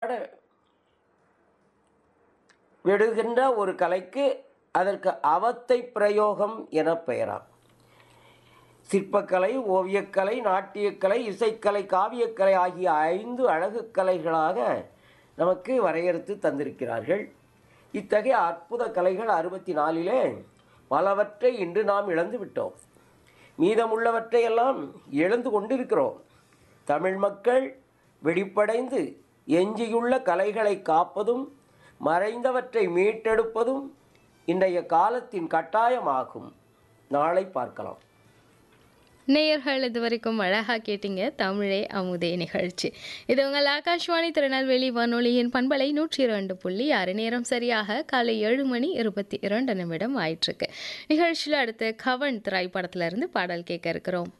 பாட விடுகின்ற ஒரு கலைக்கு அதற்கு அவத்தை பிரயோகம் என பெயராம் சிற்பக்கலை ஓவியக்கலை நாட்டியக்கலை இசைக்கலை காவியக்கலை ஆகிய ஐந்து அழகு கலைகளாக நமக்கு வரையறுத்து தந்திருக்கிறார்கள் இத்தகைய அற்புத கலைகள் அறுபத்தி நாலிலே பலவற்றை இன்று நாம் இழந்து விட்டோம் மீதமுள்ளவற்றை எல்லாம் இழந்து கொண்டிருக்கிறோம் தமிழ் மக்கள் வெடிப்படைந்து எஞ்சியுள்ள கலைகளை காப்பதும் மறைந்தவற்றை மீட்டெடுப்பதும் இன்றைய காலத்தின் கட்டாயமாகும் நாளை பார்க்கலாம் நேயர்கள் இது வரைக்கும் அழகா கேட்டீங்க தமிழே அமுதே நிகழ்ச்சி இது உங்கள் ஆகாஷ்வாணி திருநெல்வேலி வானொலியின் பண்பலை நூற்றி இரண்டு புள்ளி ஆறு நேரம் சரியாக காலை ஏழு மணி இருபத்தி இரண்டு நிமிடம் ஆயிட்டிருக்கு நிகழ்ச்சியில் அடுத்து கவன் திரைப்படத்துல இருந்து பாடல் கேட்க இருக்கிறோம்